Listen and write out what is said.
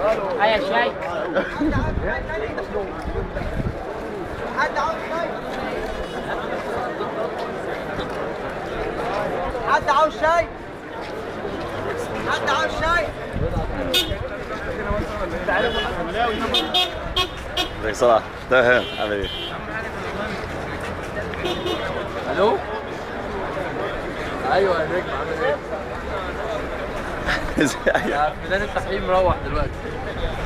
هيا شاي حد عاوز شاي حد عاوز شاي حد عاوز شاي ازيك صلاح تمام عامل ايه؟ الو ايوه يا نجم عامل ايه؟ ازيك يا بداية التحريم مروح دلوقتي